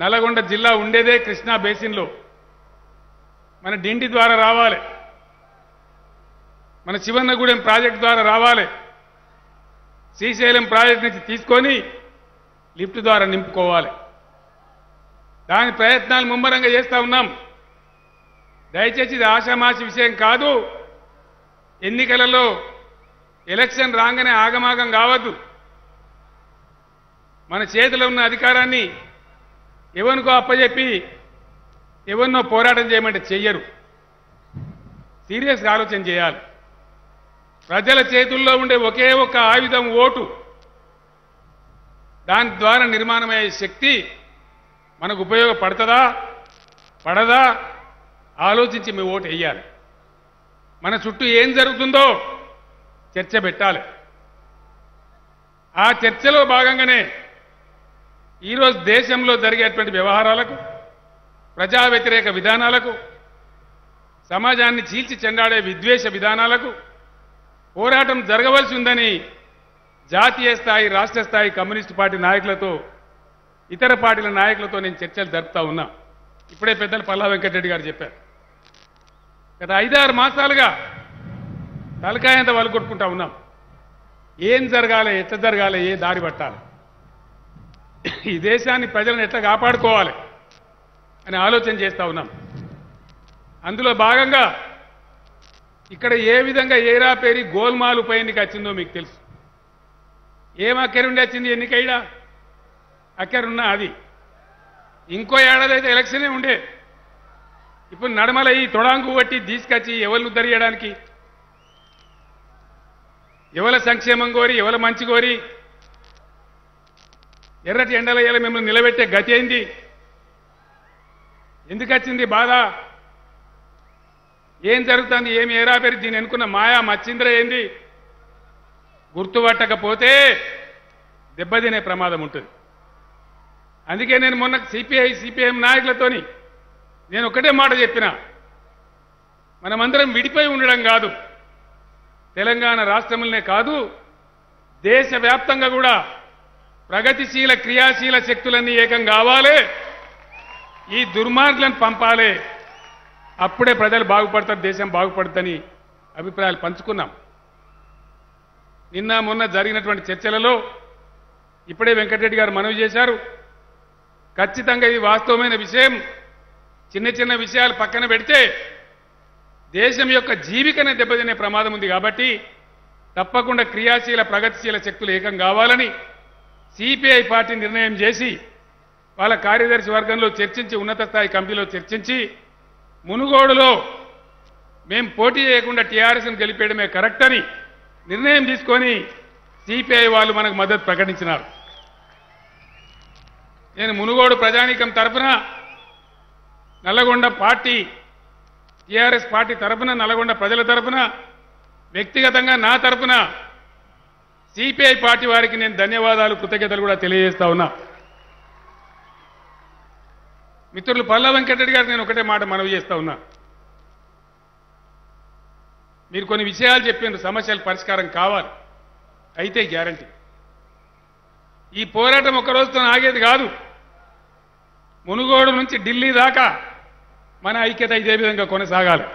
నల్లగొండ జిల్లా ఉండేదే కృష్ణా బేసిన్లో మన డిండి ద్వారా రావాలి మన శివన్నగూడెం ప్రాజెక్ట్ ద్వారా రావాలి శ్రీశైలం ప్రాజెక్ట్ నుంచి తీసుకొని లిఫ్ట్ ద్వారా నింపుకోవాలి దాని ప్రయత్నాలు ముమ్మరంగా చేస్తా ఉన్నాం దయచేసి ఇది ఆషామాషి విషయం కాదు ఎన్నికలలో ఎలక్షన్ రాగానే ఆగమాగం కావద్దు మన చేతిలో ఉన్న అధికారాన్ని ఎవరికో అప్పచెప్పి ఎవరినో పోరాటం చేయమంటే చెయ్యరు సీరియస్గా ఆలోచన చేయాలి ప్రజల చేతుల్లో ఉండే ఒకే ఒక ఆయుధం ఓటు దాని ద్వారా నిర్మాణమయ్యే శక్తి మనకు ఉపయోగపడుతుందా పడదా ఆలోచించి మీ ఓటు వేయాలి మన చుట్టూ ఏం జరుగుతుందో చర్చ పెట్టాలి ఆ చర్చలో భాగంగానే ఈరోజు దేశంలో జరిగేటువంటి వ్యవహారాలకు ప్రజా వ్యతిరేక విధానాలకు సమాజాన్ని చీల్చి చెండాడే విద్వేష విధానాలకు పోరాటం జరగవలసి ఉందని జాతీయ స్థాయి రాష్ట్ర స్థాయి కమ్యూనిస్టు పార్టీ నాయకులతో ఇతర పార్టీల నాయకులతో నేను చర్చలు జరుపుతా ఉన్నా ఇప్పుడే పెద్దలు పల్లా వెంకటరెడ్డి గారు చెప్పారు గత ఐదారు మాసాలుగా తలకాయంత వాళ్ళు కొట్టుకుంటా ఉన్నాం ఏం జరగాలి ఎట్లా జరగాలి ఏ దారి పట్టాలి ఈ దేశాన్ని ప్రజలను ఎట్లా కాపాడుకోవాలి అని ఆలోచన చేస్తా ఉన్నాం అందులో భాగంగా ఇక్కడ ఏ విధంగా ఏరా పేరి గోల్మాల్ ఉప ఎన్నిక వచ్చిందో మీకు తెలుసు ఏం అక్కరుండి వచ్చింది ఎన్నికైడా అక్కరున్నా అది ఇంకో ఏడాది అయితే ఎలక్షనే ఉండే ఇప్పుడు నడమల ఈ తొడాంగు బట్టి తీసుకొచ్చి ఎవరిని ఉద్ధరించడానికి ఎవల సంక్షేమం కోరి ఎవల మంచి కోరి ఎర్రటి ఎండల ఎలా మిమ్మల్ని నిలబెట్టే గతి ఏంది ఎందుకు వచ్చింది బాధ ఏం జరుగుతుంది ఏమి ఏరా పేరు దీని అనుకున్న మాయా మచ్చింద్ర ఏంది గుర్తుపట్టకపోతే దెబ్బతినే ప్రమాదం ఉంటుంది అందుకే నేను మొన్న సిపిఐ సిపిఎం నాయకులతోని నేను ఒకటే మాట చెప్పిన మనమందరం విడిపోయి ఉండడం కాదు తెలంగాణ రాష్ట్రంలోనే కాదు దేశవ్యాప్తంగా కూడా ప్రగతిశీల క్రియాశీల శక్తులన్నీ ఏకం కావాలి ఈ దుర్మార్గులను పంపాలి అప్పుడే ప్రజలు బాగుపడతారు దేశం బాగుపడుతుందని అభిప్రాయాలు పంచుకున్నాం నిన్న మొన్న జరిగినటువంటి చర్చలలో ఇప్పుడే వెంకటరెడ్డి గారు మనవి చేశారు ఖచ్చితంగా ఇది వాస్తవమైన విషయం చిన్న చిన్న విషయాలు పక్కన పెడితే దేశం యొక్క జీవికనే దెబ్బతినే ప్రమాదం ఉంది కాబట్టి తప్పకుండా క్రియాశీల ప్రగతిశీల శక్తులు ఏకం కావాలని సిపిఐ పార్టీ నిర్ణయం చేసి వాళ్ళ కార్యదర్శి వర్గంలో చర్చించి ఉన్నత స్థాయి కమిటీలో చర్చించి మునుగోడులో మేం పోటీ చేయకుండా టీఆర్ఎస్ను గెలిపేయడమే కరెక్ట్ అని నిర్ణయం తీసుకొని సిపిఐ వాళ్ళు మనకు మద్దతు ప్రకటించినారు నేను మునుగోడు ప్రజానీకం తరఫున నల్లగొండ పార్టీ టీఆర్ఎస్ పార్టీ తరఫున నల్లగొండ ప్రజల తరఫున వ్యక్తిగతంగా నా తరఫున సిపిఐ పార్టీ వారికి నేను ధన్యవాదాలు కృతజ్ఞతలు కూడా తెలియజేస్తా ఉన్నా మిత్రులు పల్లా వెంకటరెడ్డి గారు నేను ఒకటే మాట మనవి చేస్తా ఉన్నా మీరు కొన్ని విషయాలు చెప్పిన సమస్యల పరిష్కారం కావాలి అయితే గ్యారంటీ ఈ పోరాటం ఒక రోజుతో ఆగేది కాదు మునుగోడు నుంచి ఢిల్లీ దాకా మన ఐక్యత ఇదే విధంగా కొనసాగాలి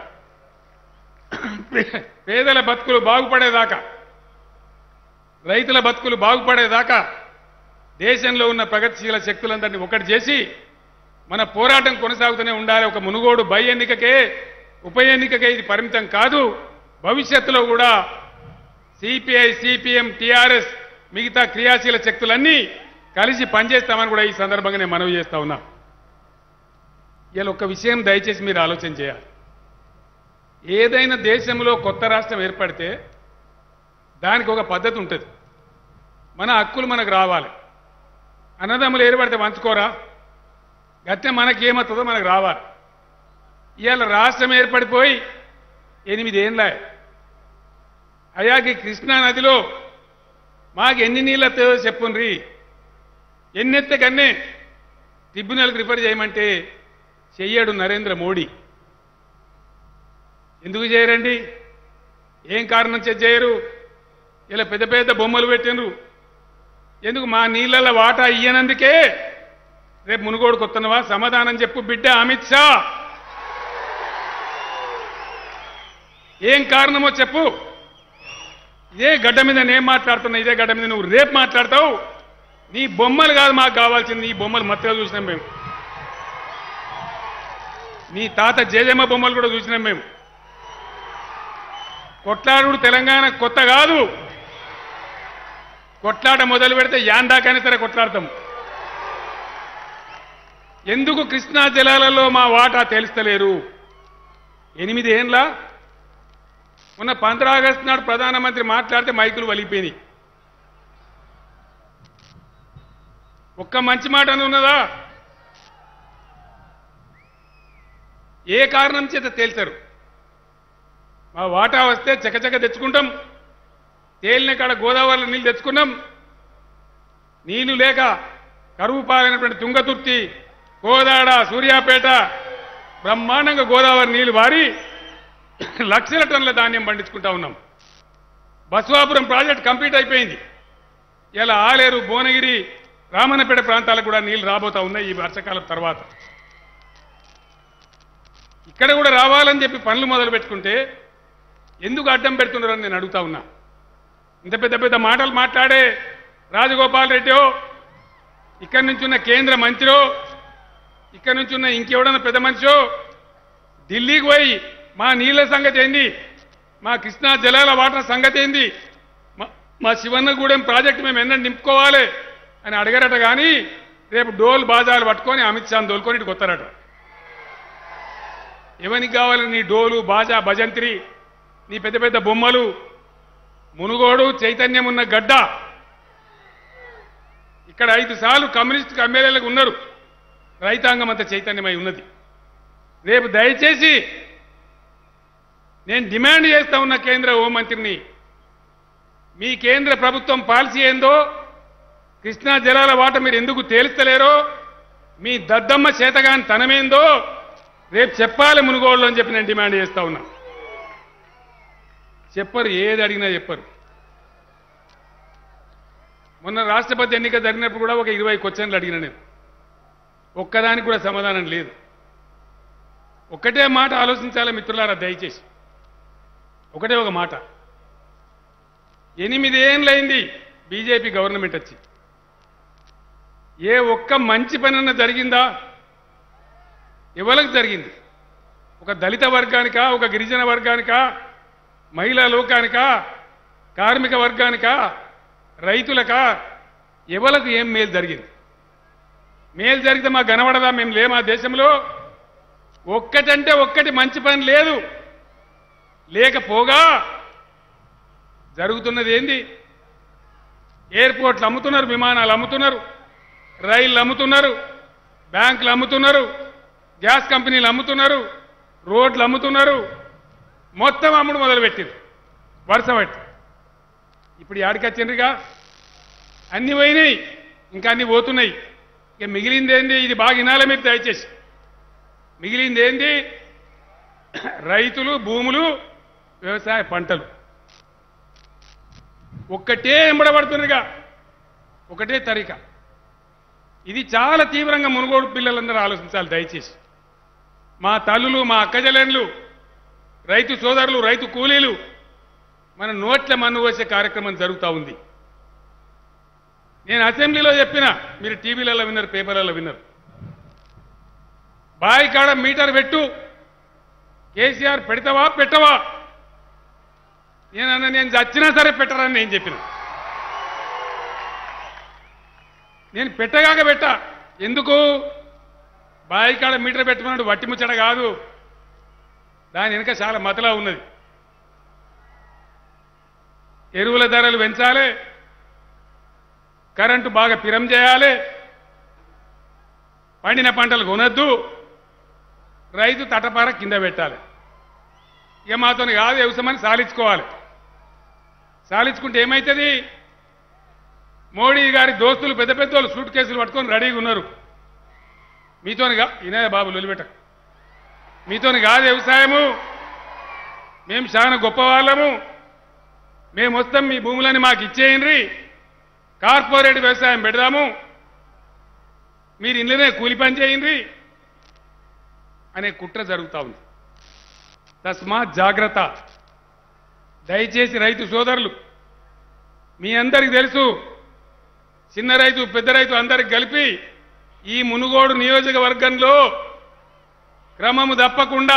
పేదల బతుకులు బాగుపడేదాకా రైతుల బతుకులు బాగుపడేదాకా దేశంలో ఉన్న ప్రగతిశీల శక్తులందరినీ ఒకటి చేసి మన పోరాటం కొనసాగుతూనే ఉండాలి ఒక మునుగోడు బై ఎన్నికకే ఉప ఎన్నికకే ఇది పరిమితం కాదు భవిష్యత్తులో కూడా సిపిఐ సిపిఎం టిఆర్ఎస్ మిగతా క్రియాశీల శక్తులన్నీ కలిసి పనిచేస్తామని కూడా ఈ సందర్భంగా నేను మనవి చేస్తా ఉన్నా ఇలా ఒక విషయం దయచేసి మీరు ఆలోచన చేయాలి ఏదైనా దేశంలో కొత్త రాష్ట్రం ఏర్పడితే దానికి ఒక పద్ధతి ఉంటుంది మన హక్కులు మనకు రావాలి అన్నదమ్ములు ఏర్పడితే పంచుకోరా గట్టే మనకి ఏమవుతుందో మనకు రావాలి ఇవాళ రాష్ట్రం ఏర్పడిపోయి ఎనిమిది ఏండ్ల అయాకి కృష్ణా నదిలో మాకు ఎన్ని నీళ్ళు వస్తాయో చెప్పుండ్రి ఎన్నెత్తే కన్నే ట్రిబ్యునల్కి రిఫర్ చేయమంటే చెయ్యడు నరేంద్ర మోడీ ఎందుకు చేయరండి ఏం కారణం చేత చేయరు ఇలా పెద్ద పెద్ద బొమ్మలు పెట్టినరు ఎందుకు మా నీళ్ళ వాటా ఇయ్యనందుకే రేపు మునుగోడు కొత్తనవా సమాధానం చెప్పు బిడ్డ అమిత్ షా ఏం కారణమో చెప్పు ఇదే గడ్డ మీద నేను మాట్లాడుతున్నా ఇదే గడ్డ మీద నువ్వు రేపు మాట్లాడతావు నీ బొమ్మలు కాదు మాకు కావాల్సింది నీ బొమ్మలు మత్తుగా చూసినాం మేము నీ తాత జేజమ్మ బొమ్మలు కూడా చూసినాం మేము కొట్లాడుడు తెలంగాణ కొత్త కాదు కొట్లాట మొదలు పెడితే యాందాకైనా సరే కొట్లాడతాం ఎందుకు కృష్ణా జలాలలో మా వాటా తెలుస్తలేరు ఎనిమిది ఏండ్ల మొన్న పంద్రా ఆగస్టు నాడు ప్రధానమంత్రి మాట్లాడితే మైకులు వలిగిపోయినాయి ఒక్క మంచి మాట అని ఉన్నదా ఏ కారణం చేత తేల్చారు మా వాటా వస్తే చకచక తెచ్చుకుంటాం తేలిన కాడ గోదావరిలో నీళ్ళు తెచ్చుకున్నాం నీళ్లు లేక కరువు పాలైనటువంటి తుంగతుర్తి కోదాడ సూర్యాపేట బ్రహ్మాండంగా గోదావరి నీళ్లు వారి లక్షల టన్నుల ధాన్యం పండించుకుంటా ఉన్నాం బస్వాపురం ప్రాజెక్ట్ కంప్లీట్ అయిపోయింది ఇలా ఆలేరు భువనగిరి రామన్నపేట ప్రాంతాలకు కూడా నీళ్లు రాబోతా ఉన్నాయి ఈ వర్షాకాలం తర్వాత ఇక్కడ కూడా రావాలని చెప్పి పనులు మొదలు పెట్టుకుంటే ఎందుకు అడ్డం పెడుతున్నారని నేను అడుగుతా ఉన్నా ఇంత పెద్ద పెద్ద మాటలు మాట్లాడే రాజగోపాల్ రెడ్డో ఇక్కడి నుంచి ఉన్న కేంద్ర మంత్రో ఇక్కడి నుంచి ఉన్న ఇంకెవడన్నా పెద్ద మనిషో ఢిల్లీకి పోయి మా నీళ్ల సంగతి ఏంది మా కృష్ణా జలాల వాటర్ సంగతి ఏంది మా- మా శివన్నగూడెం ప్రాజెక్టు మేము ఎన్న నింపుకోవాలి అని అడగరట కానీ రేపు డోల్ బాజాలు పట్టుకొని అమిత్ షాను దోలుకొని ఇటు కొత్తారట ఎవరికి కావాలి నీ డోలు బాజా భజంత్రి నీ పెద్ద పెద్ద బొమ్మలు మునుగోడు చైతన్యం ఉన్న గడ్డ ఇక్కడ ఐదు సార్లు కమ్యూనిస్ట్ ఎమ్మెల్యేలకు ఉన్నారు రైతాంగం అంత చైతన్యమై ఉన్నది రేపు దయచేసి నేను డిమాండ్ చేస్తా ఉన్న కేంద్ర హోంమంత్రిని మీ కేంద్ర ప్రభుత్వం పాలసీ ఏందో కృష్ణా జలాల వాట మీరు ఎందుకు తేల్స్తలేరో మీ దద్దమ్మ చేతగాని తనమేందో రేపు చెప్పాలి మునుగోళ్ళు అని చెప్పి నేను డిమాండ్ చేస్తా ఉన్నా చెప్పరు ఏది అడిగినా చెప్పరు మొన్న రాష్ట్రపతి ఎన్నిక జరిగినప్పుడు కూడా ఒక ఇరవై క్వశ్చన్లు అడిగిన నేను ఒక్కదానికి కూడా సమాధానం లేదు ఒక్కటే మాట ఆలోచించాలి మిత్రులారా దయచేసి ఒకటే ఒక మాట ఎనిమిదేళ్ళైంది బీజేపీ గవర్నమెంట్ వచ్చి ఏ ఒక్క మంచి పనన్నా జరిగిందా ఎవరికి జరిగింది ఒక దళిత వర్గానికా ఒక గిరిజన వర్గానికా మహిళా లోకానికా కార్మిక వర్గానికా రైతులకా ఎవలకు ఏం మేలు జరిగింది మేలు జరిగితే మాకు కనబడదా మేము లేమా దేశంలో ఒక్కటంటే ఒక్కటి మంచి పని లేదు లేకపోగా జరుగుతున్నది ఏంది ఎయిర్పోర్ట్లు అమ్ముతున్నారు విమానాలు అమ్ముతున్నారు రైళ్లు అమ్ముతున్నారు బ్యాంకులు అమ్ముతున్నారు గ్యాస్ కంపెనీలు అమ్ముతున్నారు రోడ్లు అమ్ముతున్నారు మొత్తం అమ్ముడు మొదలుపెట్టింది వరుస పెట్టి ఇప్పుడు యాడికి వచ్చిండ్రుగా అన్ని పోయినాయి ఇంకా అన్ని పోతున్నాయి ఇక మిగిలింది ఏంది ఇది బాగా వినాలి మీరు దయచేసి మిగిలింది ఏంది రైతులు భూములు వ్యవసాయ పంటలు ఒక్కటే ఎంబడబడుతుందిగా ఒకటే తరిక ఇది చాలా తీవ్రంగా మునుగోడు పిల్లలందరూ ఆలోచించాలి దయచేసి మా తల్లులు మా అక్కజలేన్లు రైతు సోదరులు రైతు కూలీలు మన నోట్ల మన్ను వేసే కార్యక్రమం జరుగుతూ ఉంది నేను అసెంబ్లీలో చెప్పిన మీరు టీవీలలో విన్నారు పేపర్లలో విన్నారు బాయి కాడ మీటర్ పెట్టు కేసీఆర్ పెడతావా పెట్టవా నేనన్నా నేను చచ్చినా సరే పెట్టరని నేను చెప్పిన నేను పెట్టగాక పెట్టా ఎందుకు బాయి కాడ మీటర్ పెట్టమన్నాడు వట్టి ముచ్చట కాదు దాని వెనుక చాలా మతలా ఉన్నది ఎరువుల ధరలు పెంచాలి కరెంటు బాగా పిరం చేయాలి పండిన పంటలు కొనద్దు రైతు తటపార కింద పెట్టాలి ఇక మాతో కాదు వ్యవసాయమని సాలించుకోవాలి సాలించుకుంటే ఏమవుతుంది మోడీ గారి దోస్తులు పెద్ద పెద్ద వాళ్ళు సూట్ కేసులు పట్టుకొని రెడీగా ఉన్నారు మీతోని కా ఇనే బాబు లొలిపెట్ట మీతోని కాదు వ్యవసాయము మేము చాలా గొప్పవాళ్ళము మేము వస్తాం మీ భూములని మాకు ఇచ్చేయండి కార్పొరేట్ వ్యవసాయం పెడదాము మీరు ఇంట్లోనే కూలి పని చేయండి అనే కుట్ర జరుగుతూ ఉంది తస్మాత్ జాగ్రత్త దయచేసి రైతు సోదరులు మీ అందరికి తెలుసు చిన్న రైతు పెద్ద రైతు అందరికి కలిపి ఈ మునుగోడు నియోజకవర్గంలో క్రమము తప్పకుండా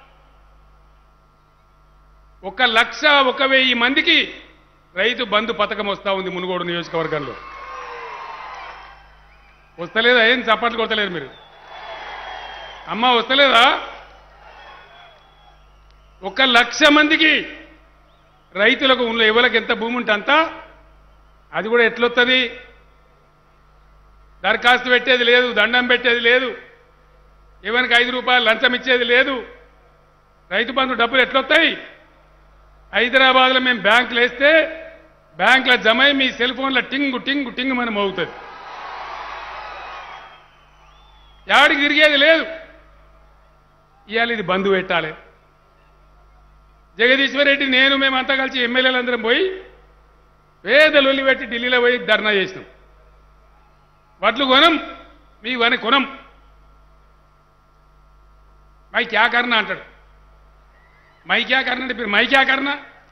ఒక లక్ష ఒక వెయ్యి మందికి రైతు బంధు పథకం వస్తా ఉంది మునుగోడు నియోజకవర్గంలో వస్తలేదా ఏం చప్పట్లు కొడతలేరు మీరు అమ్మ వస్తలేదా ఒక లక్ష మందికి రైతులకు ఉన్న ఎవరికి ఎంత భూమి ఉంటే అంత అది కూడా ఎట్లొస్తుంది దరఖాస్తు పెట్టేది లేదు దండం పెట్టేది లేదు ఎవరికి ఐదు రూపాయలు లంచం ఇచ్చేది లేదు రైతు బంధు డబ్బులు ఎట్లొస్తాయి హైదరాబాద్లో మేము బ్యాంకులు వేస్తే బ్యాంకులో జమ అయి మీ సెల్ ఫోన్లో టింగు టింగు టింగు మనం అవుతుంది యాడికి తిరిగేది లేదు ఇవాళ ఇది బంధు పెట్టాలి జగదీశ్వర్ రెడ్డి నేను మేమంతా కలిసి ఎమ్మెల్యేలందరం పోయి పేద లొల్లి పెట్టి ఢిల్లీలో పోయి ధర్నా చేసినాం వడ్లు కొనం మీ వని కొనం మై క్యా కర్ణ అంటాడు మై క్యా కర్ణ అంటే మై క్యా కర్ణ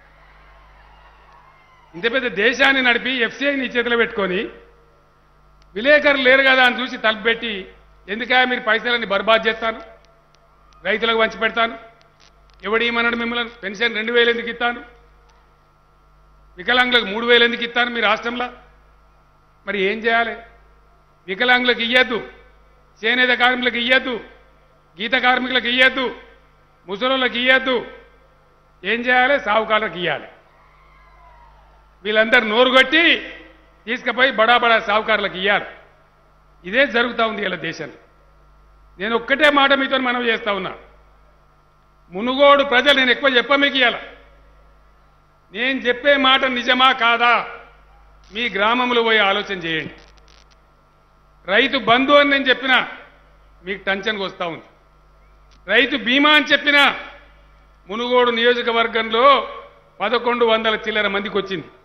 ఇంత పెద్ద దేశాన్ని నడిపి ఎఫ్సిఐ నీ చేతిలో పెట్టుకొని విలేకరులు లేరు కదా అని చూసి తలుపు పెట్టి ఎందుకా మీరు పైసలన్నీ బర్బాద్ చేస్తాను రైతులకు వంచి పెడతాను ఎవడేమన్నాడు మిమ్మల్ని పెన్షన్ రెండు వేలు ఎందుకు ఇస్తాను వికలాంగులకు మూడు వేలు ఎందుకు ఇస్తాను మీ రాష్ట్రంలో మరి ఏం చేయాలి వికలాంగులకు ఇయ్యద్దు చేనేత కార్మికులకు ఇయ్యద్దు గీత కార్మికులకు ఇయ్యద్దు ముసలోళ్ళకి ఇయ్యద్దు ఏం చేయాలి సావుకారులకు ఇయ్యాలి వీళ్ళందరూ నోరు కొట్టి తీసుకుపోయి బడా బడా సావుకారులకు ఇయ్యాలి ఇదే జరుగుతూ ఉంది ఇలా దేశంలో నేను ఒక్కటే మాట మీతో మనం చేస్తా ఉన్నా మునుగోడు ప్రజలు నేను ఎక్కువ చెప్ప మీకు ఇయ్యాల నేను చెప్పే మాట నిజమా కాదా మీ గ్రామంలో పోయి ఆలోచన చేయండి రైతు బంధు అని నేను చెప్పినా మీకు టెన్షన్కి వస్తూ ఉంది రైతు బీమా అని చెప్పినా మునుగోడు నియోజకవర్గంలో పదకొండు వందల చిల్లర మందికి వచ్చింది